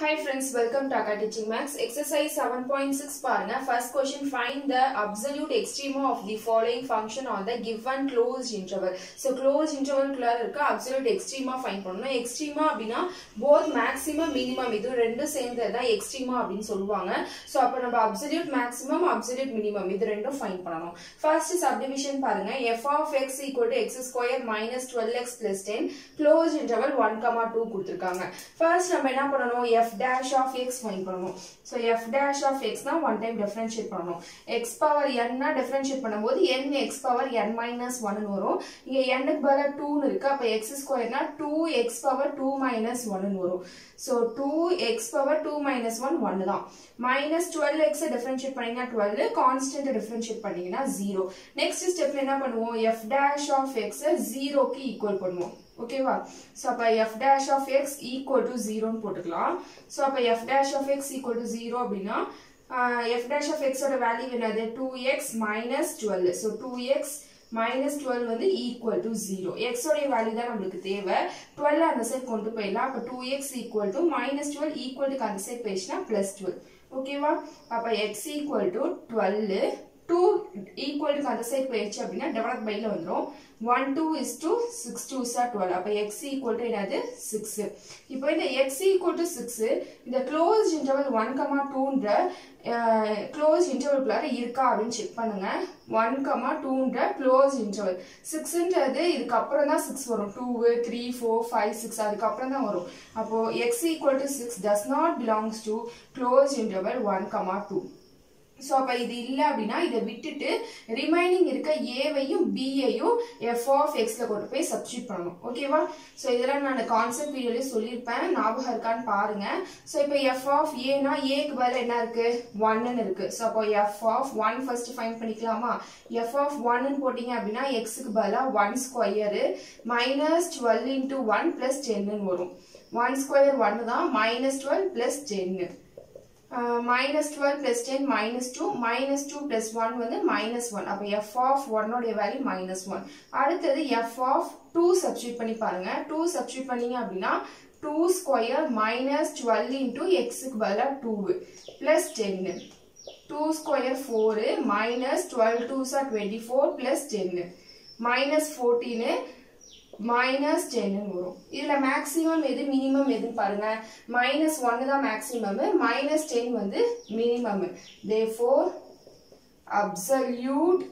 Hi friends, welcome to Akka Teaching Max. Exercise 7.6 பாருங்க. First question, find the absolute extrema of the following function on the given closed interval. So closed interval குள்ளார இருக்க absolute extrema find பண்ணணும். Extrema அப்படின்னா both maximum, minimum இது ரெண்டும் சேர்ந்தது தான் extrema அப்படின்னு சொல்லுவாங்க. So அப்ப நம்ம absolute maximum, absolute minimum இது ரெண்டும் find பண்ணணும். First subdivision பாருங்க. f of x equal to x square minus 12x plus 10 closed interval 1, 2 கொடுத்திருக்காங்க. First நம்ம என்ன பண்ணணும் f dash of x find பண்ணணும் so f dash of x தான் one time differentiate பண்ணணும் x power n னா differentiate பண்ணும்போது n x power n minus 1 னு வரும் இங்க n க்கு பதிலா 2 னு இருக்கு அப்ப x square னா 2x power 2 minus 1 னு வரும் so 2x power 2 minus 1 1 தான் minus 12x differentiate பண்ணீங்கன்னா 12 constant differentiate பண்ணீங்கன்னா 0 next step என்ன பண்ணுவோம் f dash of x 0 க்கு equal பண்ணுவோம் ஓகேவா சோ அப்ப f dash of x equal to 0 னு போட்டுக்கலாம் சோ அப்ப f dash of x equal to 0 அப்படின்னா f dash of x ஓட வேல்யூ என்னது 2x minus 12 so 2x minus 12 வந்து equal to 0 x ஓட வேல்யூ தான் நம்மளுக்கு தேவை 12 அந்த சைடு கொண்டு போயிடலாம் அப்ப 2x equal to minus 12 equal to அந்த சைடு போயிடுச்சுன்னா plus 12 ஓகேவா அப்ப x equal to 12 2 equal to அந்த சைடு போயிடுச்சு அப்படின்னா டிவைட் பைல வந்துரும் 1 2 is to 6 2 are 12 அப்ப x equal to என்னது 6 இப்போ இந்த x equal to 6 இந்த closed interval 1 2ன்ற closed interval குள்ளார இருக்கா அப்படின்னு செக் பண்ணுங்க 1 2ன்ற closed interval 6ன்றது இதுக்கு அப்புறம் தான் 6 வரும் 2 3 4 5 6 அதுக்கு அப்புறம் தான் வரும் அப்போ x equal to 6 does not belongs to closed interval 1 2 so அப்போ இது இல்லை அப்படின்னா இதை விட்டுட்டு ரிமைனிங் இருக்க ஏவையும் பியையும் எஃப் ஆஃப் எக்ஸில் கொண்டு போய் சப்ஸ்டியூட் பண்ணணும் ஓகேவா ஸோ இதெல்லாம் நான் கான்செப்ட் வீடியோலேயே சொல்லியிருப்பேன் ஞாபகம் இருக்கான்னு பாருங்க ஸோ இப்போ எஃப் ஆஃப் ஏனா ஏக்கு பதில் என்ன இருக்கு ஒன்னு இருக்கு ஸோ அப்போ F of one first find பண்ணிக்கலாமா எஃப் ஆஃப் ஒன்னு போட்டிங்க அப்படின்னா எக்ஸுக்கு பதிலாக one square minus twelve into one plus டென்னு வரும் ஒன் ஸ்கொயர் ஒன்று தான் மைனஸ் டுவெல் பிளஸ் டென்னு minus twelve plus ten minus two minus two plus one வந்து மைனஸ் ஒன் அப்போ எஃப் ஆஃப் ஒன்னோடைய வேல்யூ மைனஸ் ஒன் அடுத்தது எஃப் ஆஃப் டூ சப்ஸ்டியூட் பண்ணி பாருங்க டூ சப்ஸ்டியூட் பண்ணீங்க அப்படின்னா two square minus twelve into எக்ஸுக்கு பதிலாக டூ பிளஸ் டென்னு two square four minus twelve two sir twenty four plus டென்னு மைனஸ் ஃபோர்டீனு மைனஸ் டென்னு வரும் இதுல மேக்ஸிமம் எது மினிமம் எதுன்னு பாருங்க மைனஸ் ஒன்னு தான் மேக்ஸிமம் மைனஸ் டென் வந்து மினிமம் தே ஃபோர் அப்சல்யூட்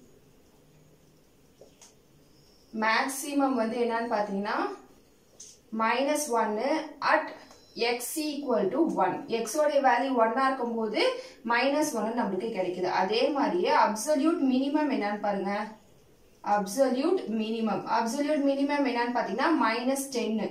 மேக்ஸிமம் வந்து என்னன்னு பாத்தீங்கன்னா மைனஸ் ஒன்னு at X equal to one எக்ஸோடைய வேல்யூ ஒன்னா இருக்கும்போது மைனஸ் ஒன்னு நம்மளுக்கு கிடைக்குது அதே மாதிரியே அப்சல்யூட் மினிமம் என்னன்னு பாருங்க அப்சல்யூட் மினிமம் அப்சல்யூட் மினிமம் என்னன்னு பாத்தீங்கன்னா மைனஸ் டென்னு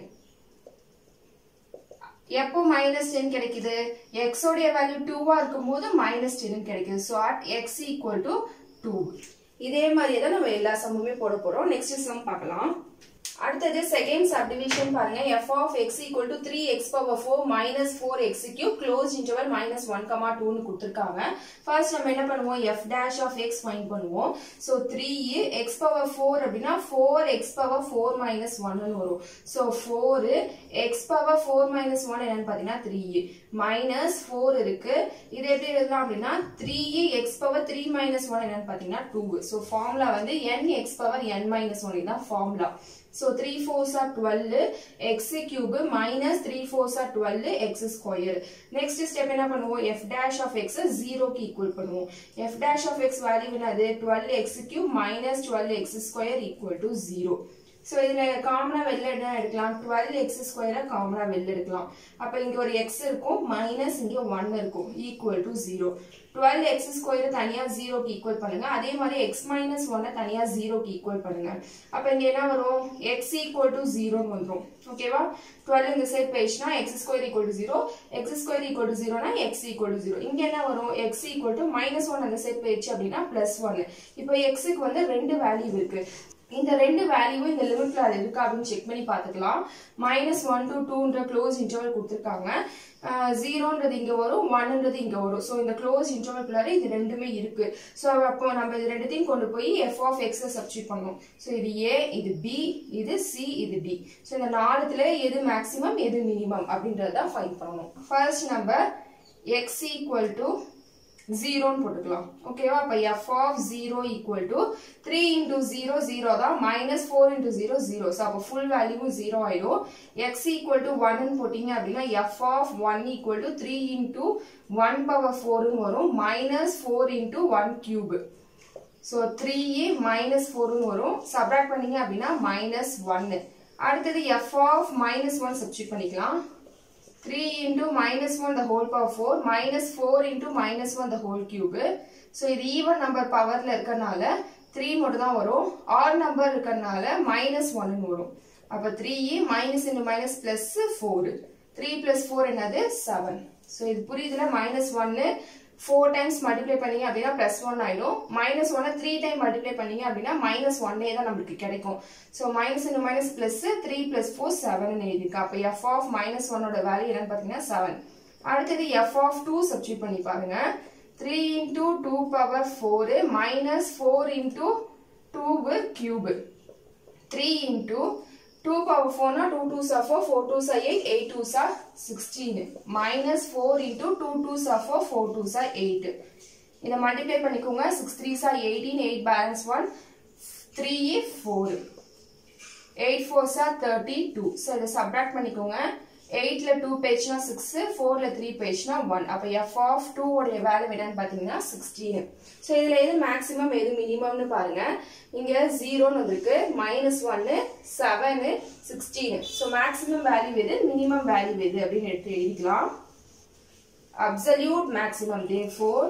எப்போ மைனஸ் டென் கிடைக்குது எக்ஸோடைய வேல்யூ டூவா இருக்கும் போது மைனஸ் டென் கிடைக்குது so at X equal to two இதே மாதிரியே தான் நம்ம எல்லா சம்முமே போட போறோம் நெக்ஸ்ட் சம் பார்க்கலாம் அடுத்தது செகண்ட் சப்டிவிஷன் பாருங்க f of x equal to 3x power 4 minus 4x cube closed interval minus 1 comma 2 னு கொடுத்திருக்காங்க ஃபர்ஸ்ட் நம்ம என்ன பண்ணுவோம் f dash of x find பண்ணுவோம் so 3 x power 4 அப்படின்னா 4x power 4 minus 1 னு வரும் so 4 x power 4 minus 1 என்னன்னு பாத்தீங்கன்னா 3 minus 4 இருக்கு இது எப்படி எழுதலாம் அப்படின்னா 3 x power 3 minus 1 என்னன்னு பாத்தீங்கன்னா 2 so ஃபார்முலா வந்து n x power n minus 1 இதுதான் formula So 3 4s are 12, x cube minus 3 4s are 12, x square. Next step என்ன பண்ணுவோம் f dash of x 0 க்கு equal பண்ணுவோம். f dash of x value என்னது 12x cube minus 12x square equal to 0. So இதில் காமனாக வெளில என்ன எடுக்கலாம் டுவெல் எக்ஸ் ஸ்கொயரை காமனாக வெளில எடுக்கலாம் அப்போ இங்கே ஒரு எக்ஸ் இருக்கும் மைனஸ் இங்கே ஒன் இருக்கும் equal to zero twelve X ஸ்கொயரை தனியாக ஜீரோக்கு ஈக்குவல் பண்ணுங்க அதே மாதிரி எக்ஸ் மைனஸ் ஒன்னை தனியாக ஜீரோக்கு ஈக்குவல் பண்ணுங்க அப்போ இங்கே என்ன வரும் எக்ஸ் ஈக்குவல் டு ஜீரோன்னு வந்துடும் ஓகேவா டுவெல் இந்த சைட் போயிடுச்சுன்னா X square equal to zero X square equal to ஜீரோனா எக்ஸ் ஈக்குவல் டு ஜீரோ இங்கே என்ன வரும் X equal to minus one அந்த சைட் போயிடுச்சு அப்படின்னா பிளஸ் ஒன் இப்போ எக்ஸுக்கு வந்து ரெண்டு வேல்யூ இருக்கு இந்த ரெண்டு வேல்யூவும் இந்த லிமிட்ல அது இருக்கா அப்படின்னு செக் பண்ணி பார்த்துக்கலாம் மைனஸ் ஒன் டு டூன்ற க்ளோஸ் இன்டர்வல் கொடுத்துருக்காங்க ஜீரோன்றது இங்க வரும் ஒன்ன்றது இங்க வரும் ஸோ இந்த க்ளோஸ் இன்டர்வல்குள்ளார இது ரெண்டுமே இருக்கு ஸோ அப்போ நம்ம இது ரெண்டுத்தையும் கொண்டு போய் எஃப் ஆஃப் எக்ஸ் சப்ஸ்டியூட் பண்ணணும் ஸோ இது ஏ இது பி இது சி இது டி ஸோ இந்த நாலுத்துல எது மேக்ஸிமம் எது மினிமம் அப்படின்றத ஃபைண்ட் பண்ணணும் first number x equal to ஜீரோன்னு போட்டுக்கலாம் ஓகேவா அப்ப f of zero equal to three into zero zero தான் minus four into zero zero so அப்போ ஃபுல் வேல்யூவும் ஜீரோ ஆயிடும் எக்ஸ் ஈக்குவல் டு ஒன்னு போட்டீங்க அப்படின்னா f of one equal to three into one power ஃபோர்னு வரும் minus four into one cube so three minus ஃபோர்னு வரும் சப்ராக்ட் பண்ணீங்க அப்படின்னா மைனஸ் ஒன்னு அடுத்தது F of minus one substitute பண்ணிக்கலாம் 3 into minus 1 the whole power 4 minus 4 into minus 1 the whole cube so இது even number powerல இருக்கனால 3 மட்டும் தான் வரும் odd number இருக்கனால minus 1 வரும் அப்ப 3 minus into minus plus 4 3 plus 4 என்னது 7 so இது புரியுதுல minus 1 ஃபோர் டைம்ஸ் மல்டிப்ளை பண்ணீங்க அப்படின்னா பிளஸ் ஒன் ஆயிடும் மைனஸ் ஒன்னை த்ரீ டைம் மல்டிப்ளை பண்ணீங்க அப்படின்னா மைனஸ் ஒன்னே தான் நம்மளுக்கு கிடைக்கும் ஸோ மைனஸ் இன்னும் minus plus three plus four seven எழுதிருக்கு அப்போ எஃப் ஆஃப் மைனஸ் ஒன்னோட வேல்யூ என்னன்னு பார்த்தீங்கன்னா செவன் அடுத்தது எஃப் ஆஃப் டூ சப்ஸ்டியூட் பண்ணி பாருங்க three into two power four minus four into two cube three into 2 power 4 na 2 2s are 4, 4 2s are 8, 8 2s are 16. Minus 4 into 2 2s are 4, 4 2s are 8. இதை multiply பண்ணிக்கோங்க 6 3s are 18, 8 balance 1, 3 4. 8 4s are 32. So இதை subtract பண்ணிக்கோங்க 8ல 2 பேஜ்னா 6, 4ல 3 பேஜ்னா 1. அப்ப f of 2 உடைய value என்னன்னு பாத்தீங்கன்னா 16. So இதுல எது மேக்ஸிமம் எது மினிமம்னு பாருங்க இங்க 0ன்னு இருக்கு மைனஸ் ஒன்னு seven sixteen so maximum value எது மினிமம் வேல்யூ எது அப்படின்னு எடுத்து எழுதிக்கலாம் absolute maximum the four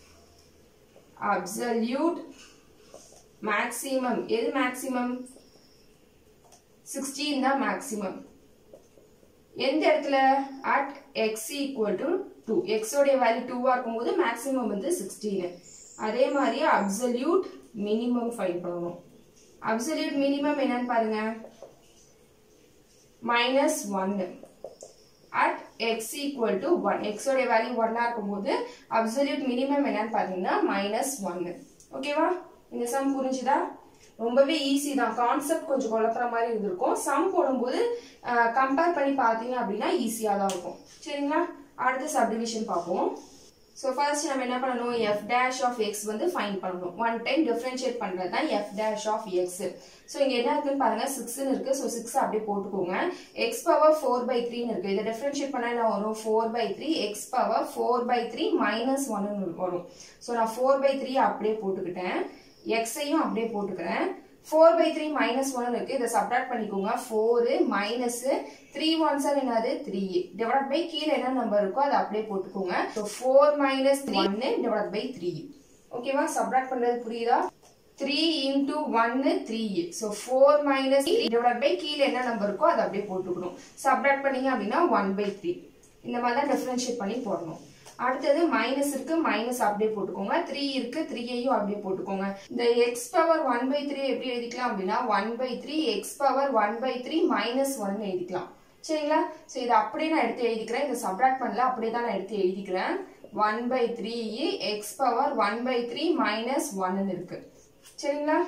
absolute maximum எது மேக்ஸிமம் சிக்ஸ்டீன் தான் மேக்ஸிமம் எந்த இடத்துல at X equal to two எக்ஸோடைய வேல்யூ டூவா இருக்கும்போது மேக்ஸிமம் வந்து சிக்ஸ்டீன் அதே மாதிரி அப்சல்யூட் மினிமம் ஃபைன் பண்ணணும் அப்சல்யூட் மினிமம் என்னன்னு பாருங்க மைனஸ் ஒன்னு at X equal to one எக்ஸோட வேல்யூ ஒன்னா இருக்கும்போது அப்சல்யூட் மினிமம் என்னன்னு பாத்தீங்கன்னா மைனஸ் ஒன்னு ஓகேவா இந்த சம் புரிஞ்சுதா ரொம்பவே ஈஸி தான் கான்செப்ட் கொஞ்சம் குழப்புற மாதிரி இருந்திருக்கும் சம் போடும்போது கம்பேர் பண்ணி பார்த்தீங்க அப்படின்னா ஈஸியாக தான் இருக்கும் சரிங்களா அடுத்து சப்டிவிஷன் பார்ப்போம் ஸோ ஃபர்ஸ்ட் நம்ம என்ன பண்ணணும் எஃப் டேஷ் ஆஃப் எக்ஸ் வந்து ஃபைன் பண்ணணும் ஒன் டைம் டிஃப்ரென்ஷியேட் பண்ணுறது தான் f dash of x so இங்கே என்ன இருக்குன்னு பாருங்க சிக்ஸ்னு இருக்கு ஸோ சிக்ஸ் அப்படியே போட்டுக்கோங்க எக்ஸ் பவர் ஃபோர் பை த்ரீன்னு இருக்கு இதை டிஃப்ரென்ஷியேட் பண்ணால் என்ன வரும் four by three x power four by three minus ஒன்னு வரும் ஸோ நான் ஃபோர் பை த்ரீ அப்படியே போட்டுக்கிட்டேன் எக்ஸையும் அப்படியே போட்டுக்கிறேன் four by three minus one இருக்கு இதை சப்ராக்ட் பண்ணிக்கோங்க four minus three one sir என்னது த்ரீ டிவைட் பை கீழே என்ன நம்பர் இருக்கோ அதை அப்படியே போட்டுக்கோங்க ஸோ ஃபோர் மைனஸ் ஒன்னு டிவைட் பை த்ரீ ஓகேவா சப்ராக்ட் பண்றது புரியுதா த்ரீ இன்டூ ஒன்னு three so four minus divide by கீழே என்ன நம்பர் இருக்கோ அதை அப்படியே போட்டுக்கணும் சப்ராக்ட் பண்ணீங்க அப்படின்னா ஒன் பை த்ரீ இந்த மாதிரி தான் டிஃபரன்ஷியேட் பண்ணி போடணும் அடுத்தது மைனஸ் இருக்கு மைனஸ் அப்படியே போட்டுக்கோங்க த்ரீ இருக்கு த்ரீயையும் அப்படியே போட்டுக்கோங்க இந்த x power one by three எப்படி எழுதிக்கலாம் அப்படின்னா one by three x power one by three minus one எழுதிக்கலாம் சரிங்களா ஸோ இதை அப்படியே நான் எடுத்து எழுதிக்கிறேன் இதை சப்ராக்ட் பண்ணல அப்படியே தான் நான் எடுத்து எழுதிக்கிறேன் one by three x power one by three minus ஒன்னு இருக்கு சரிங்களா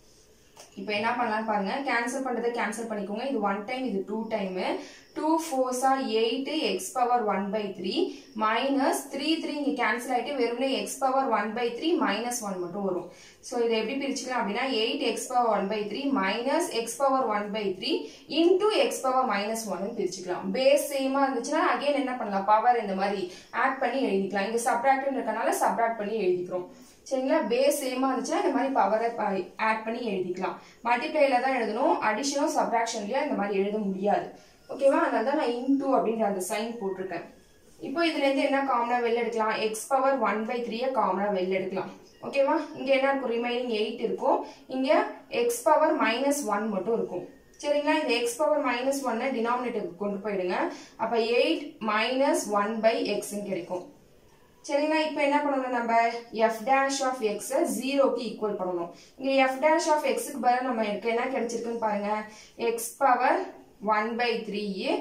இப்போ என்ன பண்ணலாம் பாருங்க கேன்சல் பண்றதை கேன்சல் பண்ணிக்கோங்க இது ஒன் டைம் இது டூ டைம் டூ ஃபோர்ஸா eight x power one by three minus three three இங்கே கேன்சல் ஆகிட்டு வெறுமனே x power one by three minus one மட்டும் வரும் ஸோ இதை எப்படி பிரிச்சுக்கலாம் அப்படின்னா eight x power one by three minus x power one by three into x power minus one பிரிச்சுக்கலாம் பேஸ் சேமா இருந்துச்சுன்னா அகைன் என்ன பண்ணலாம் பவர் இந்த மாதிரி ஆட் பண்ணி எழுதிக்கலாம் இங்கே சப்ராக்ட் இருக்கனால சப்ராக்ட் பண்ணி எழுதிக்கிறோம் சரிங்களா பேஸ் சேமா இருந்துச்சுன்னா இந்த மாதிரி பவரை ஆட் பண்ணி எழுதிக்கலாம் மல்டிப்ளைல தான் எழுதணும் அடிஷனும் சப்ராக்ஷன்லயும் இந்த மாதிரி எழுத முடியாது ஓகேவா அதனால தான் நான் இன்டூ அப்படின்ற அந்த சைன் போட்டிருக்கேன் இப்போ இதுல இருந்து என்ன காமனா வெளில எடுக்கலாம் எக்ஸ் பவர் ஒன் பை த்ரீயை காமனா வெளில எடுக்கலாம் ஓகேவா இங்க என்ன இருக்கும் ரிமைனிங் எயிட் இருக்கும் இங்க எக்ஸ் பவர் மைனஸ் ஒன் மட்டும் இருக்கும் சரிங்களா இந்த எக்ஸ் பவர் மைனஸ் ஒன்னை டினாமினேட்டருக்கு கொண்டு போயிடுங்க அப்ப எயிட் மைனஸ் ஒன் பை எக்ஸ்ன்னு கிடைக்கும் சரிங்களா இப்போ என்ன பண்ணணும் நம்ம எஃப் டேஷ் ஆஃப் எக்ஸ் ஜீரோக்கு ஈக்குவல் பண்ணணும் இங்க எஃப் டேஷ் ஆஃப் எக்ஸுக்கு பதிலாக நம்ம எனக்கு என்ன கிடைச்சிருக்குன்னு பாருங்க x power one by three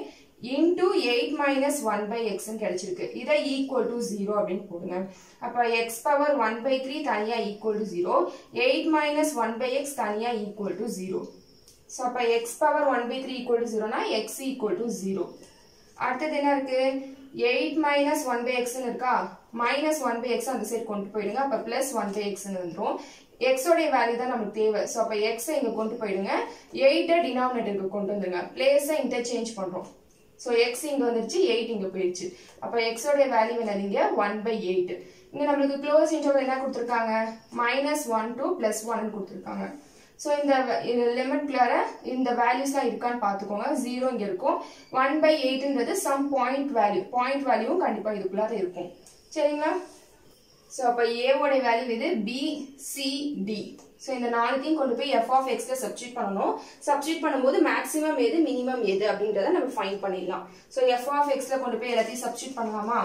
into eight minus one by எக்ஸ்ன்னு கிடைச்சிருக்கு இதை ஈக்குவல் டு ஜீரோ அப்படின்னு போடுங்க அப்போ x power one by three தனியாக equal to zero eight minus one by x தனியாக ஈக்குவல் டு ஜீரோ ஸோ அப்போ x power one by three equal to ஜீரோனா எக்ஸ் ஈக்குவல் டு ஜீரோ அடுத்தது என்ன இருக்கு எயிட் மைனஸ் ஒன் பை எக்ஸ்னு இருக்கா minus one by x அந்த side கொண்டு போயிடுங்க அப்போ பிளஸ் ஒன் பை எக்ஸ்னு வந்துடும் எக்ஸோடைய வேல்யூ தான் நமக்கு தேவை ஸோ அப்போ எக்ஸை இங்கே கொண்டு போயிடுங்க எயிட்டை டினாமினேட்டருக்கு கொண்டு வந்துருங்க பிளேஸை இன்டர்சேஞ்ச் பண்ணுறோம் ஸோ எக்ஸ் இங்கே வந்துருச்சு எயிட் இங்கே போயிடுச்சு அப்போ எக்ஸோடைய வேல்யூ என்னது இங்கே ஒன் பை எயிட் இங்கே நம்மளுக்கு க்ளோஸ் இன்டர்வல் என்ன கொடுத்துருக்காங்க minus one two plus one கொடுத்துருக்காங்க ஸோ இந்த லிமிட்குள்ளார இந்த வேல்யூஸ்லாம் இருக்கான்னு பார்த்துக்கோங்க ஜீரோ இங்கே இருக்கும் ஒன் பை எயிட்ன்றது சம் பாயிண்ட் வேல்யூ பாயிண்ட் வேல்யூவும் கண்டிப்பாக இதுக்குள்ளார இருக்கும் சரிங்களா ஸோ அப்போ ஏவோட வேல்யூ இது பி சி டி ஸோ இந்த நாலுத்தையும் கொண்டு போய் எஃப் ஆஃப் எக்ஸ்ல சப்ஸ்டியூட் பண்ணணும் சப்ஸ்டியூட் பண்ணும்போது மேக்ஸிமம் எது மினிமம் எது அப்படின்றத நம்ம ஃபைன் பண்ணிடலாம் ஸோ எஃப் ஆஃப் எக்ஸ்ல கொண்டு போய் எல்லாத்தையும் சப்ஸ்டியூட் பண்ணலாமா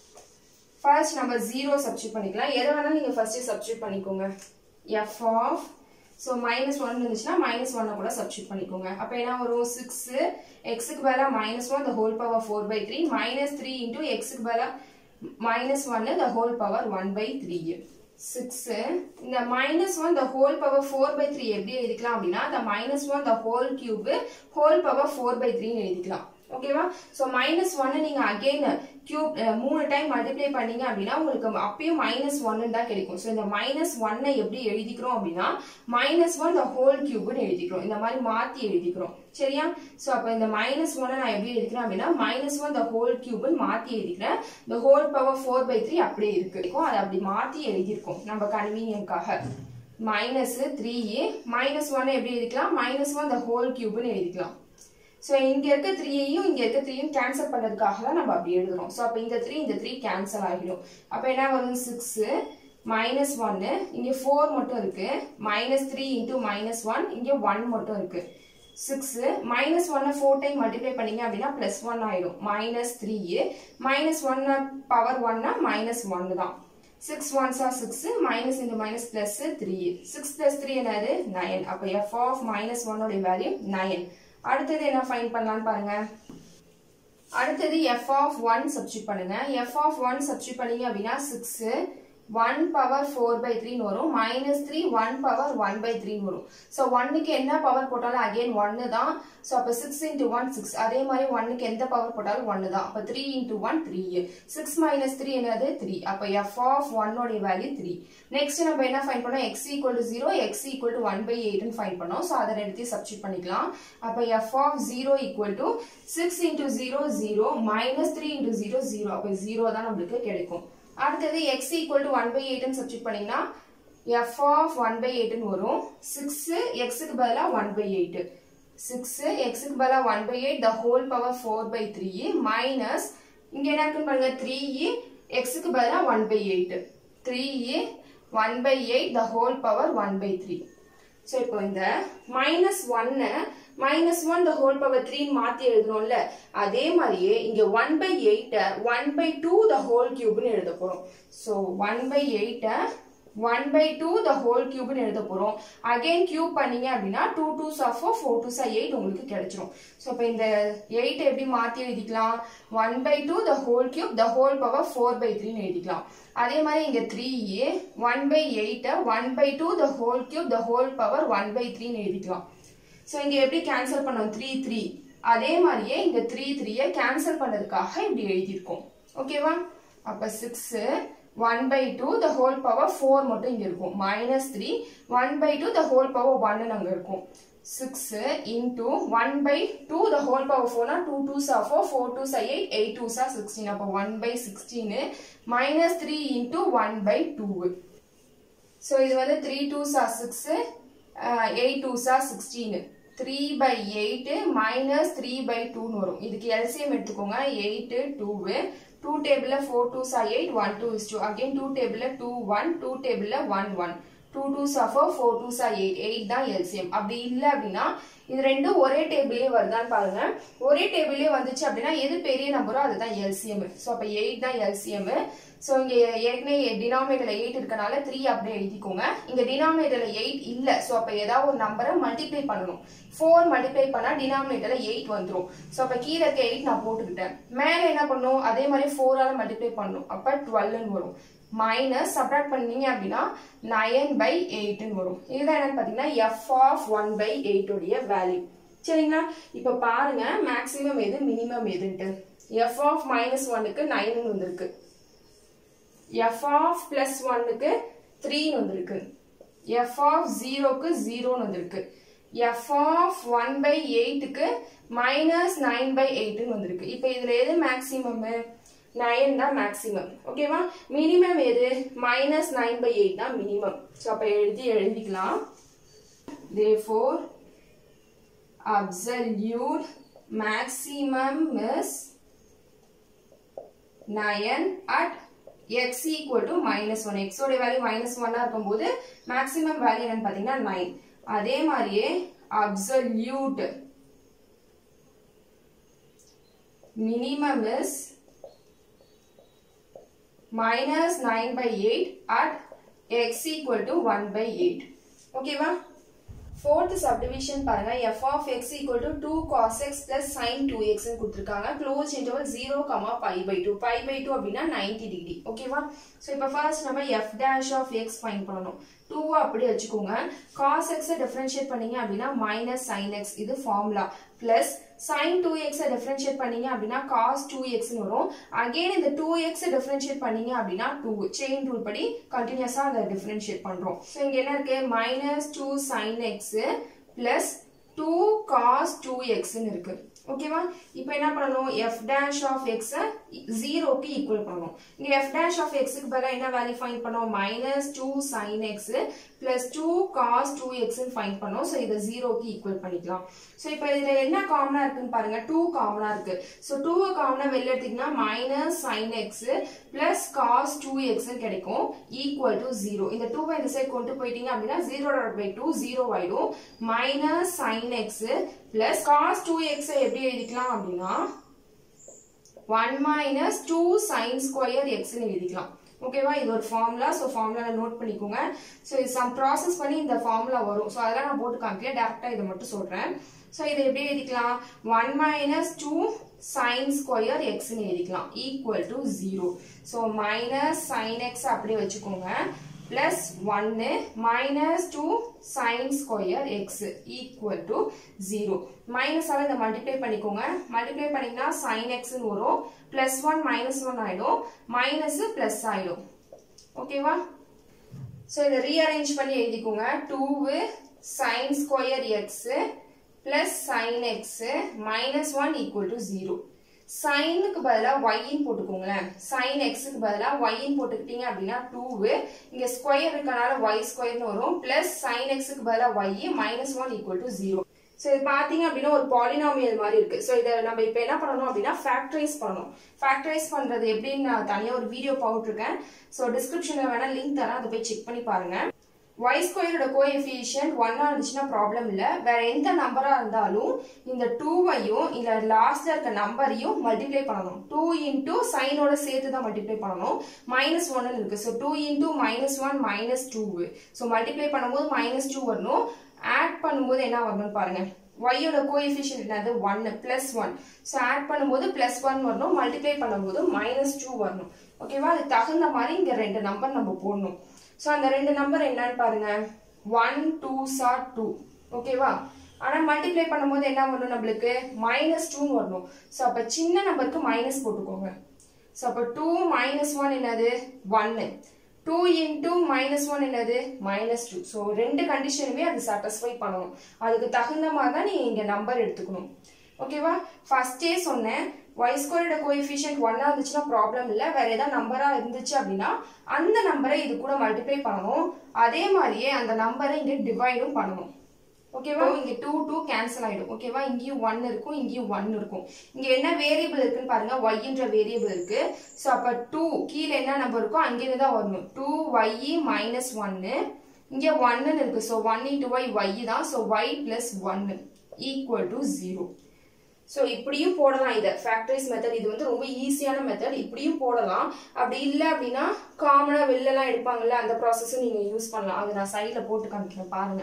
ஃபர்ஸ்ட் நம்ம ஜீரோ சப்ஸ்டியூட் பண்ணிக்கலாம் எதை வேணாலும் நீங்கள் ஃபர்ஸ்ட் சப்ஸ்டியூட் பண்ணிக்கோங்க f of so minus one இருந்துச்சுன்னா மைனஸ் ஒன்னை கூட சப்ஸ்டியூட் பண்ணிக்கோங்க அப்போ என்ன வரும் சிக்ஸ் எக்ஸுக்கு பதிலாக minus one the whole power four by three minus three into எக்ஸுக்கு பதிலாக மைனஸ் ஒன்னு the whole power one by three six இந்த minus one the whole power four by three எப்படி எழுதிக்கலாம் அப்படின்னா the minus one the whole cube whole power four by த்ரீன்னு எழுதிக்கலாம் ஓகேவா ஸோ மைனஸ் ஒன்னு நீங்க அகெயின் கியூப் மூணு டைம் மல்டிப்ளை பண்ணீங்க அப்படின்னா உங்களுக்கு அப்பயும் மைனஸ் ஒன்னு தான் கிடைக்கும் ஸோ இந்த மைனஸ் ஒன்னை எப்படி எழுதிக்கிறோம் அப்படின்னா மைனஸ் ஒன் த ஹோல் கியூப்னு எழுதிக்கிறோம் இந்த மாதிரி மாத்தி எழுதிக்கிறோம் சரியா ஸோ அப்போ இந்த மைனஸ் ஒன்னை நான் எப்படி எழுதிக்கிறேன் அப்படின்னா மைனஸ் ஒன் த ஹோல் கியூப்னு மாத்தி எழுதிக்கிறேன் இந்த whole power four by three அப்படியே இருக்கு அதை அப்படி மாத்தி எழுதியிருக்கோம் நம்ம கன்வீனியன்காக மைனஸ் த்ரீ மைனஸ் ஒன் எப்படி எழுதிக்கலாம் மைனஸ் ஒன் த ஹோல் கியூப்னு எழுதிக்கலாம் ஸோ இங்க இருக்க த்ரீயையும் இங்க இருக்க த்ரீயும் கேன்சல் பண்றதுக்காக தான் நம்ம அப்படி எழுதுறோம் ஸோ அப்போ இந்த த்ரீ இந்த த்ரீ கேன்சல் ஆகிடும் அப்போ என்ன வரும் சிக்ஸ் மைனஸ் ஒன்னு இங்க ஃபோர் மட்டும் இருக்கு minus three into minus one இங்க ஒன் மட்டும் இருக்கு சிக்ஸ் மைனஸ் ஒன்னை ஃபோர் டைம் மல்டிப்ளை பண்ணீங்க அப்படின்னா பிளஸ் ஒன் ஆயிடும் minus three minus one power ஒன்னா மைனஸ் ஒன்னு தான் six ones are six minus into minus plus three six plus three என்னது நயன் அப்போ எஃப் ஆஃப் மைனஸ் ஒன்னோட வேல்யூ நயன் அடுத்தது என்ன ஃபைன் பண்ணலாம்னு பாருங்க அடுத்தது எஃப் ஆஃப் ஒன் சப்ஸ்டியூட் பண்ணுங்க எஃப் ஆஃப் ஒன் சப்ஸ்டியூட் பண்ணீங்க அப்படின்னா six one power four by த்ரீன்னு வரும் minus three one power one by த்ரீன்னு வரும் ஸோ ஒன்னுக்கு என்ன பவர் போட்டாலும் அகைன் ஒன்னு தான் ஸோ அப்போ சிக்ஸ் இன்டூ ஒன் சிக்ஸ் அதே மாதிரி ஒன்னுக்கு எந்த பவர் போட்டாலும் ஒன்னு தான் அப்போ three into one three six minus three என்னது த்ரீ அப்போ எஃப் ஆஃப் ஒன்னோடைய வேல்யூ த்ரீ நெக்ஸ்ட் நம்ம என்ன ஃபைன் பண்ணோம் x equal to zero x equal to one by எயிட்னு ஃபைன் பண்ணோம் ஸோ அதை எடுத்து சப்ஸ்டியூட் பண்ணிக்கலாம் அப்போ F of zero equal to six into zero zero minus three into zero zero அப்போ ஜீரோ தான் நம்மளுக்கு கிடைக்கும் அடுத்தது x equal to one by எயிட்னு சப்ஸ்டியூட் பண்ணீங்கன்னா எஃப் ஆஃப் ஒன் பை எயிட்னு வரும் சிக்ஸ் எக்ஸுக்கு பதிலாக ஒன் பை எயிட் சிக்ஸ் எக்ஸுக்கு பதிலாக one by eight the whole power four by three minus இங்க என்ன இருக்குன்னு பாருங்க த்ரீ எக்ஸுக்கு பதிலாக one by eight three one by eight the whole power one by three so இப்போ இந்த மைனஸ் ஒன்னு minus one the whole power த்ரீன்னு மாத்தி எழுதணும்ல அதே மாதிரியே இங்க ஒன் பை எயிட்ட one by two the whole கியூப்னு எழுத போறோம் ஸோ ஒன் பை எயிட்ட one by two the whole கியூப்னு எழுத போறோம் அகைன் கியூப் பண்ணீங்க அப்படின்னா டூ டூ சா ஃபோர் ஃபோர் டூ சா எயிட் உங்களுக்கு கிடைச்சிரும் ஸோ இப்போ இந்த எயிட் எப்படி மாத்தி எழுதிக்கலாம் one by two the whole cube the whole power four by த்ரீன்னு எழுதிக்கலாம் அதே மாதிரி இங்க த்ரீ ஒன் பை எயிட்ட one by two the whole cube the whole power one by த்ரீன்னு எழுதிக்கலாம் ஸோ இங்க எப்படி கேன்சல் பண்ணோம் த்ரீ த்ரீ அதே மாதிரியே இங்க த்ரீ த்ரீயை கேன்சல் பண்ணதுக்காக இப்படி எழுதியிருக்கோம் ஓகேவா அப்ப six one by two the whole power four மட்டும் இங்க இருக்கும் minus three one by two the whole power ஒன்னு அங்க இருக்கும் six into one by two the whole power ஃபோர்னா டூ டூ சா ஃபோர் ஃபோர் டூ சா எயிட் எயிட் டூ சா சிக்ஸ்டீன் அப்போ one by sixteen minus three into one by two so இது வந்து த்ரீ டூ சா சிக்ஸு எயிட் டூ சா sixteen three by eight minus three by டூன்னு வரும் இதுக்கு எல்சிஎம் எடுத்துக்கோங்க எயிட்டு டூவு டூ டேபிளில் ஃபோர் டூ சா eight one two is two again two டேபிளில் டூ ஒன் டூ டேபிளில் ஒன் ஒன் டூ டூ சா ஃபோர் ஃபோர் டூ சா எயிட் எயிட் தான் எல்சிஎம் அப்படி இல்லை அப்படின்னா இது ரெண்டும் ஒரே டேபிளே வருதான்னு பாருங்க ஒரே டேபிளே வந்துச்சு அப்படின்னா எது பெரிய நம்பரோ அதுதான் எல்சிஎம் ஸோ அப்போ எயிட் தான் எல்சிஎம் ஸோ இங்க ஏற்கனவே டினாமினேட்டர்ல எயிட் இருக்கனால த்ரீ அப்படியே எழுதிக்கோங்க இங்க டினாமினேட்டர்ல எயிட் இல்ல ஸோ அப்போ ஏதாவது ஒரு நம்பரை மல்டிப்ளை பண்ணணும் ஃபோர் மல்டிப்ளை பண்ணா டினாமினேட்டர்ல எயிட் வந்துரும் ஸோ அப்போ கீழே இருக்க எயிட் நான் போட்டுக்கிட்டேன் மேலே என்ன பண்ணும் அதே மாதிரி ஃபோரால மல்டிப்ளை பண்ணணும் அப்போ டுவெல்னு வரும் மைனஸ் சப்ராக்ட் பண்ணீங்க அப்படின்னா நயன் பை எயிட்னு வரும் இதுதான் என்னன்னு பார்த்தீங்கன்னா எஃப் ஆஃப் ஒன் பை எயிட்டோடைய வேல்யூ சரிங்களா இப்போ பாருங்க மேக்ஸிமம் எது மினிமம் எதுன்ட்டு எஃப் ஆஃப் மைனஸ் ஒன்னுக்கு நைன் வந்திருக்கு எஃப் ஆஃப் பிளஸ் ஒன்னுக்கு த்ரீன்னு வந்திருக்கு எஃப் ஆஃப் ஜீரோக்கு ஜீரோன்னு வந்திருக்கு எஃப் ஆஃப் ஒன் பை எயிட்டுக்கு மைனஸ் நைன் பை எயிட்னு வந்திருக்கு இப்போ இதுல எது மேக்ஸிமம் நைன் தான் மேக்ஸிமம் ஓகேவா மினிமம் எது மைனஸ் நைன் பை எயிட் தான் மினிமம் ஸோ அப்போ எழுதி எழுதிக்கலாம் therefore absolute maximum is 9 at x equal to minus 1 x ஓட வேல்யூ minus 1 இருக்கும்போது maximum வேல்யூ என்னன்னு பார்த்தீங்கன்னா 9 அதே மாதிரியே absolute minimum is minus 9 by 8 at x equal to 1 by 8 ஓகேவா ஃபோர்த் சப்டிவிஷன் பாருங்க f of x equal to two cos x plus sine two x கொடுத்துருக்காங்க close interval zero comma pi by two pi by two அப்படின்னா ninety degree ஓகேவா so இப்போ first நம்ம f dash of x find பண்ணணும் டூவை அப்படி வச்சுக்கோங்க cos எக்ஸை டிஃபரன்ஷியேட் பண்ணீங்க அப்படின்னா மைனஸ் சைன் எக்ஸ் இது ஃபார்முலா பிளஸ் சைன் டூ எக்ஸை டிஃபரன்ஷியேட் பண்ணீங்க அப்படின்னா காஸ் டூ எக்ஸ்னு வரும் அகெயின் இந்த டூ எக்ஸ் டிஃபரன்ஷியேட் பண்ணீங்க அப்படின்னா டூ செயின் ரூல் படி கண்டினியூஸா அதை டிஃபரன்ஷியேட் பண்றோம் ஸோ இங்க என்ன இருக்கு minus two sine x plus two cos two எக்ஸ்ன்னு இருக்கு ஓகேவா இப்போ என்ன பண்ணணும் எஃப் டேஷ் ஆஃப் எக்ஸ் ஜீரோக்கு ஈக்குவல் பண்ணணும் இங்க எஃப் டேஷ் ஆஃப் எக்ஸுக்கு பதிலாக என்ன வேல்யூ ஃபைண்ட் பண்ணோம் minus two sine x plus two cos two x find பண்ணோம் ஸோ இதை ஜீரோக்கு ஈக்குவல் பண்ணிக்கலாம் ஸோ இப்போ இதுல என்ன காமனா இருக்குன்னு பாருங்க டூ காமனா இருக்கு ஸோ டூ காமனா வெளில எடுத்தீங்கன்னா minus sine x plus cos two x கிடைக்கும் ஈக்குவல் டு ஜீரோ இந்த டூவை இந்த சைட் கொண்டு போயிட்டீங்க அப்படின்னா ஜீரோ பை டூ ஜீரோ ஆயிடும் minus sine x plus cos two x எப்படி எழுதிக்கலாம் அப்படின்னா one minus two sine square எக்ஸ்னு எழுதிக்கலாம் ஓகேவா இது ஒரு ஃபார்முலா ஸோ ஃபார்முலா நோட் பண்ணிக்கோங்க ஸோ இது சம் ப்ராசஸ் பண்ணி இந்த ஃபார்முலா வரும் ஸோ அதெல்லாம் நான் போட்டு காமிக்கல டேரக்டாக இதை மட்டும் சொல்கிறேன் ஸோ இதை எப்படி எழுதிக்கலாம் one minus two sine square எக்ஸ்னு எழுதிக்கலாம் equal to zero so minus sine x அப்படியே வச்சுக்கோங்க பிளஸ் ஒன்னு minus two sine square x equal to zero மைனஸால இதை மல்டிப்ளை பண்ணிக்கோங்க மல்டிப்ளை பண்ணீங்கன்னா சைன் எக்ஸ்னு வரும் பிளஸ் ஒன் மைனஸ் ஒன் ஆயிடும் மைனஸ் பிளஸ் ஆயிடும் ஓகேவா ஸோ இதை ரீஅரேஞ்ச் பண்ணி எழுதிக்கோங்க டூவு sine square x plus sine x minus one equal to zero சைனுக்கு பதிலாக ஒய்ன்னு போட்டுக்கோங்களேன் சைன் எக்ஸுக்கு பதிலாக ஒய்ன்னு போட்டுக்கிட்டீங்க அப்படின்னா டூவு இங்க ஸ்கொயர் இருக்கனால ஒய் ஸ்கொயர்னு வரும் பிளஸ் சைன் எக்ஸுக்கு பதிலாக y minus one equal to zero so இது பார்த்தீங்க அப்படின்னா ஒரு பாலினாமியல் மாதிரி இருக்கு ஸோ இதை நம்ம இப்போ என்ன பண்ணணும் அப்படின்னா ஃபேக்டரைஸ் பண்ணணும் ஃபேக்டரைஸ் பண்றது எப்படின்னு நான் தனியாக ஒரு வீடியோ போட்டிருக்கேன் ஸோ டிஸ்கிரிப்ஷனில் வேணா லிங்க் தரேன் அதை போய் செக் பண்ணி பாருங்க ஒய் ஸ்கொயரோட கோஎஃபிஷியன்ட் ஒன்னா இருந்துச்சுன்னா ப்ராப்ளம் இல்ல வேற எந்த நம்பரா இருந்தாலும் இந்த டூவையும் இல்ல லாஸ்ட்ல இருக்க நம்பரையும் மல்டிப்ளை பண்ணணும் டூ இன்டூ சைனோட சேர்த்து தான் மல்டிப்ளை பண்ணணும் மைனஸ் ஒன்னு இருக்கு so two into minus one minus two so multiply பண்ணும்போது மைனஸ் டூ வரணும் ஆட் பண்ணும்போது என்ன வரணும்னு பாருங்க ஒய்யோட கோஎஃபிஷியன்ட் என்னது ஒன்னு பிளஸ் ஒன் ஸோ ஆட் பண்ணும்போது பிளஸ் ஒன் வரணும் மல்டிப்ளை பண்ணும்போது மைனஸ் டூ வரணும் ஓகேவா அது தகுந்த மாதிரி இங்க ரெண்டு நம்பர் நம்ம போடணும் ஸோ அந்த ரெண்டு நம்பர் என்னன்னு பாருங்க ஒன் டூ சா டூ ஓகேவா ஆனால் மல்டிப்ளை பண்ணும்போது என்ன வரணும் நம்மளுக்கு மைனஸ் டூன்னு வரணும் ஸோ அப்போ சின்ன நம்பருக்கு மைனஸ் போட்டுக்கோங்க ஸோ அப்போ டூ மைனஸ் ஒன் என்னது ஒன்னு டூ இன்டூ மைனஸ் ஒன் என்னது மைனஸ் டூ ஸோ ரெண்டு கண்டிஷனுமே அது சாட்டிஸ்ஃபை பண்ணணும் அதுக்கு தகுந்த மாதிரி தான் நீங்கள் இங்கே நம்பர் எடுத்துக்கணும் ஓகேவா ஃபர்ஸ்டே சொன்னேன் ஒய் ஸ்கொயரோட கோஎஃபிஷியன்ட் ஒன்னா இருந்துச்சுன்னா ப்ராப்ளம் இல்லை வேற ஏதாவது நம்பரா இருந்துச்சு அப்படின்னா அந்த நம்பரை இது கூட மல்டிப்ளை பண்ணணும் அதே மாதிரியே அந்த நம்பரை இங்க டிவைடும் பண்ணணும் ஓகேவா இங்க டூ டூ கேன்சல் ஆயிடும் ஓகேவா இங்கேயும் ஒன் இருக்கும் இங்கேயும் ஒன் இருக்கும் இங்க என்ன வேரியபிள் இருக்குன்னு பாருங்க ஒய்ன்ற வேரியபிள் இருக்கு ஸோ அப்ப டூ கீழே என்ன நம்பர் இருக்கோ அங்கிருந்து தான் வரணும் டூ ஒய் மைனஸ் ஒன்னு இங்க ஒன்னு இருக்கு so one into y y தான் ஸோ ஒய் பிளஸ் ஒன்னு ஈக்குவல் டு ஜீரோ ஸோ இப்படியும் போடலாம் இதை ஃபேக்டரைஸ் மெத்தட் இது வந்து ரொம்ப ஈஸியான மெத்தட் இப்படியும் போடலாம் அப்படி இல்லை அப்படின்னா காமனாக வெளிலலாம் எடுப்பாங்கல்ல அந்த ப்ராசஸும் நீங்கள் யூஸ் பண்ணலாம் அது நான் சைடில் போட்டு காமிக்கிறேன் பாருங்க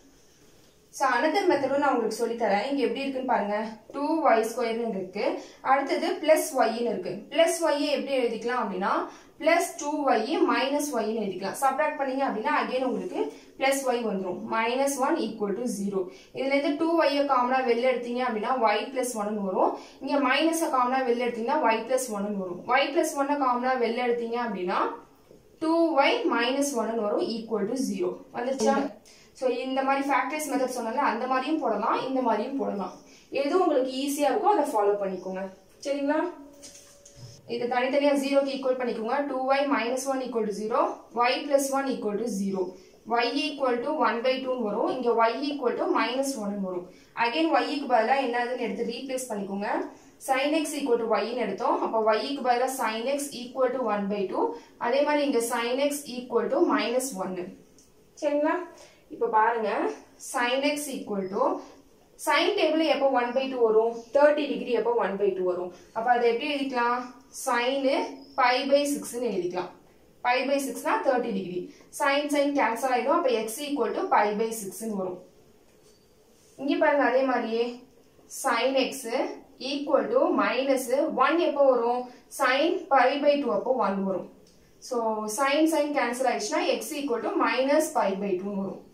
ஸோ அனதர் மெத்தடும் நான் உங்களுக்கு சொல்லித்தரேன் இங்கே எப்படி இருக்குன்னு பாருங்க டூ ஒய் ஸ்கொயர்னு இருக்கு அடுத்தது பிளஸ் ஒய்ன்னு இருக்கு பிளஸ் ஒய்யை எப்படி எழுதிக்கலாம் அப்படின்னா பிளஸ் டூ ஒய் மைனஸ் ஒய்னு எழுதிக்கலாம் சப்ராக்ட் பண்ணீங்க அப்படின்னா அகைன் உங்களுக்கு பிளஸ் ஒய் வந்துடும் minus one equal to zero இதுல இருந்து டூ ஒய்யை காமனா வெளில எடுத்தீங்க அப்படின்னா ஒய் பிளஸ் ஒன்னு வரும் இங்க மைனஸை காமனா வெளில எடுத்தீங்கன்னா ஒய் பிளஸ் ஒன்னு வரும் ஒய் பிளஸ் ஒன்னை காமனா வெளில எடுத்தீங்க அப்படின்னா டூ ஒய் மைனஸ் ஒன்னு வரும் ஈக்குவல் டு ஜீரோ வந்துருச்சா ஸோ இந்த மாதிரி ஃபேக்டர்ஸ் மெத்தட் சொன்னால அந்த மாதிரியும் போடலாம் இந்த மாதிரியும் போடலாம் எது உங்களுக்கு ஈஸியா இருக்கோ அதை ஃபாலோ பண்ணிக்கோங்க சரிங்களா இது தனித்தனியா ஜீரோக்கு ஈக்குவல் பண்ணிக்கோங்க two y minus one equal to zero y plus one equal to zero y equal to one by டூன்னு வரும் இங்க y equal to minus one வரும் அகைன் ஒய்க்கு பதிலாக என்னதுன்னு எடுத்து ரீப்ளேஸ் பண்ணிக்கோங்க sin x ஈக்குவல் டு ஒய்னு எடுத்தோம் அப்போ ஒய்க்கு பதிலாக sin x equal to one by two அதே மாதிரி இங்க sin x equal to minus ஒன்னு சரிங்களா இப்போ பாருங்க sin x equal to sign table எப்போ ஒன் பை டூ வரும் தேர்ட்டி டிகிரி எப்போ ஒன் பை டூ வரும் அப்போ அதை எப்படி எழுதிக்கலாம் சைனு பை பை சிக்ஸ்னு எழுதிக்கலாம் பை பை சிக்ஸ்னா thirty degree sine sine cancel ஆயிடும் அப்போ x equal to pi by சிக்ஸ்னு வரும் இங்கே பாருங்க அதே மாதிரியே sine x equal to minus one எப்போ வரும் சைன் பை பை டூ அப்போ ஒன் வரும் ஸோ சைன் சைன் கேன்சல் ஆயிடுச்சுன்னா x equal to minus pi by டூன்னு வரும்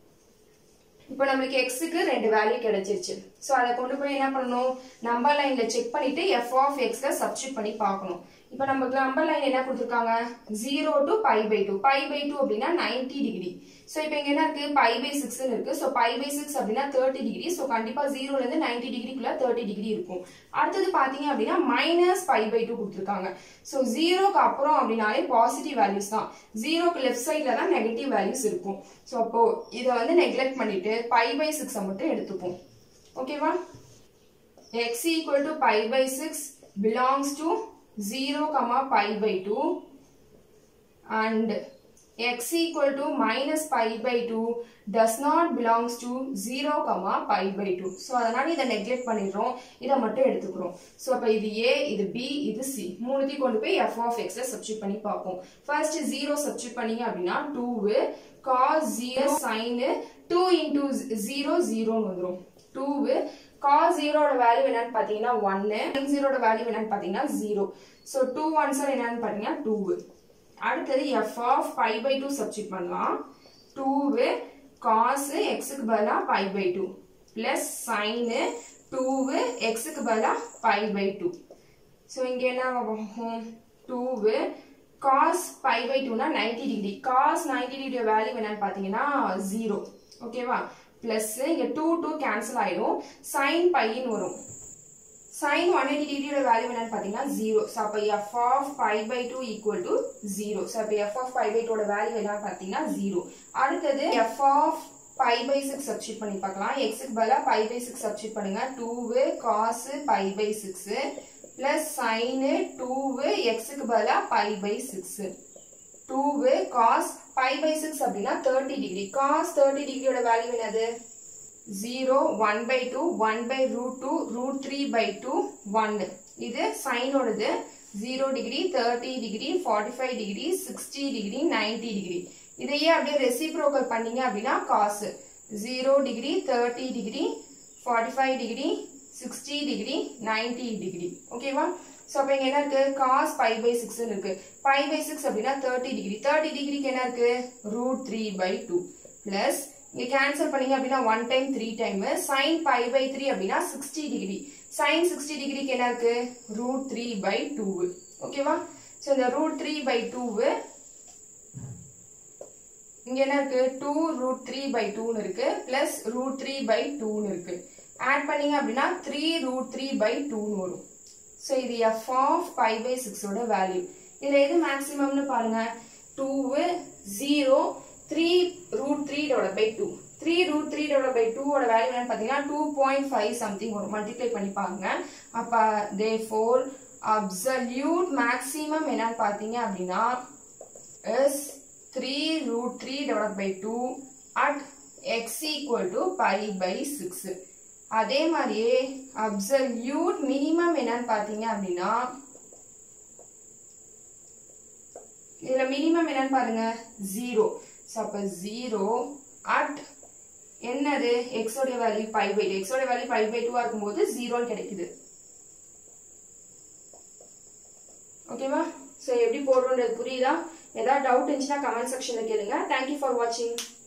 இப்போ நம்மளுக்கு எக்ஸுக்கு ரெண்டு வேல்யூ கிடைச்சிருச்சு ஸோ அதை கொண்டு போய் என்ன பண்ணணும் நம்பர் லைன்ல செக் பண்ணிட்டு எஃப் ஆஃப் எக்ஸ்ல சப்ஸ்டியூட் பண்ணி பார்க்கணும் இப்போ நமக்கு நம்பர் லைன் என்ன கொடுத்துருக்காங்க zero to pi by two pi by two அப்படின்னா நைன்டி டிகிரி ஸோ இப்போ இங்க என்ன இருக்கு பை பை சிக்ஸ்னு இருக்கு ஸோ பை பை சிக்ஸ் அப்படின்னா தேர்ட்டி டிகிரி ஸோ கண்டிப்பா ஜீரோல இருந்து நைன்டி டிகிரிக்குள்ள தேர்ட்டி டிகிரி இருக்கும் அடுத்தது பாத்தீங்க அப்படின்னா மைனஸ் பை பை டூ கொடுத்துருக்காங்க ஸோ ஜீரோக்கு அப்புறம் அப்படின்னாலே பாசிட்டிவ் வேல்யூஸ் தான் ஜீரோக்கு லெஃப்ட் சைட்ல தான் நெகட்டிவ் வேல்யூஸ் இருக்கும் ஸோ அப்போ இதை வந்து நெக்லெக்ட் பண்ணிட்டு பை பை சிக்ஸை மட்டும் எடுத்துப்போம் ஓகேவா x equal to pi by 6 belongs to 0 comma pi by 2 and x equal to minus pi by 2 does not belongs to 0 comma pi by 2 so அதனால இதை neglect பண்ணிடுறோம் இதை மட்டும் எடுத்துக்கிறோம் so அப்ப இது a இது b இது c மூணுத்தையும் கொண்டு போய் f of x சப்ஸ்டியூட் பண்ணி பார்ப்போம் first 0 சப்ஸ்டியூட் பண்ணீங்க அப்படின்னா 2 cos 0 sin 2 into 0 0 வந்துரும் 2 cos 0 ஓட வேல்யூ என்னன்னு பாத்தீங்கன்னா 1 sin 0 ஓட வேல்யூ என்னன்னு பாத்தீங்கன்னா 0 so 2 1s என்னன்னு பாத்தீங்கன்னா 2 அடுத்தது f of pi by 2 substitute பண்ணலாம் 2 cos x க்கு பதிலா pi by 2 plus sin 2 x க்கு பதிலா pi by 2 so இங்க என்ன ஆகும் 2 cos pi by 2 னா 90 டிகிரி cos 90 டிகிரி வேல்யூ என்னன்னு பாத்தீங்கன்னா 0 ஓகேவா பிளஸ் இங்க 2 2 கேன்சல் ஆயிடும் sin பைன்னு வரும் sin 180 டிகிரியோட வேல்யூ என்னன்னு பாத்தீங்கன்னா 0 சோ அப்ப f of pi by 2 equal to 0 so அப்ப f of pi by 2 ஓட வேல்யூ என்னன்னு பாத்தீங்கன்னா 0 அடுத்தது f of pi by 6 substitute பண்ணி பார்க்கலாம் x க்கு பதிலா pi by 6 சப்ஸ்டிட் பண்ணுங்க 2 cos pi by 6 plus sin 2 x க்கு பதிலா pi by 6 2 cos pi by 6 அப்படின்னா 30 டிகிரி cos 30 டிகிரியோட வேல்யூ என்னது 0 1 by 2 1 by root 2 root 3 by 2 1 இது sin ஓடது 0 degree 30 degree 45 degree 60 degree 90 degree இதையே அப்படியே ரெசிப்ரோக்கல் பண்ணீங்க அப்படின்னா cos 0 degree 30 degree 45 degree 60 degree 90 degree ஓகேவா சோ அப்ப இங்க என்ன இருக்கு cos pi by 6 னு இருக்கு pi by 6 அப்படின்னா 30 டிகிரி 30 டிகிரிக்கு என்ன இருக்கு root 3 by 2 plus இங்க கேன்சல் பண்ணீங்க அப்படின்னா 1 time 3 time sin pi by 3 அப்படின்னா 60 டிகிரி sin 60 டிகிரிக்கு என்ன இருக்கு root 3 by 2 ஓகேவா சோ இந்த root 3 by 2 இங்க என்ன இருக்கு 2 root 3 by 2 னு இருக்கு plus root 3 by 2 னு இருக்கு ஆட் பண்ணீங்க அப்படின்னா 3 root 3 by 2 னு வரும் ஸோ இது f of pi by 6 ஓட வேல்யூ இதுல எது மேக்ஸிமம்னு பாருங்க 2 0 3 root 3 divided by 2 3 root 3 divided by 2 ஓட வேல்யூ என்னன்னு பாத்தீங்கன்னா 2.5 சம்திங் வரும் மல்டிப்ளை பண்ணி பாருங்க அப்ப therefore absolute maximum என்னன்னு பாத்தீங்க அப்படின்னா is 3 root 3 divided by 2 at x equal to pi by 6 அதே மாதிரியே அப்சல்யூட் மினிமம் என்னன்னு பாத்தீங்க அப்படின்னா இதுல மினிமம் என்னன்னு பாருங்க ஜீரோ ஸோ அப்போ ஜீரோ அட் என்னது எக்ஸோடைய வேல்யூ பை பை டூ எக்ஸோடைய வேல்யூ பை பை டூவா இருக்கும்போது ஜீரோன்னு கிடைக்குது ஓகேவா ஸோ எப்படி போடுறோன்றது புரியுதா ஏதாவது டவுட் இருந்துச்சுன்னா கமெண்ட் செக்ஷன்ல கேளுங்க தேங்க்யூ ஃபார் வாட்சிங்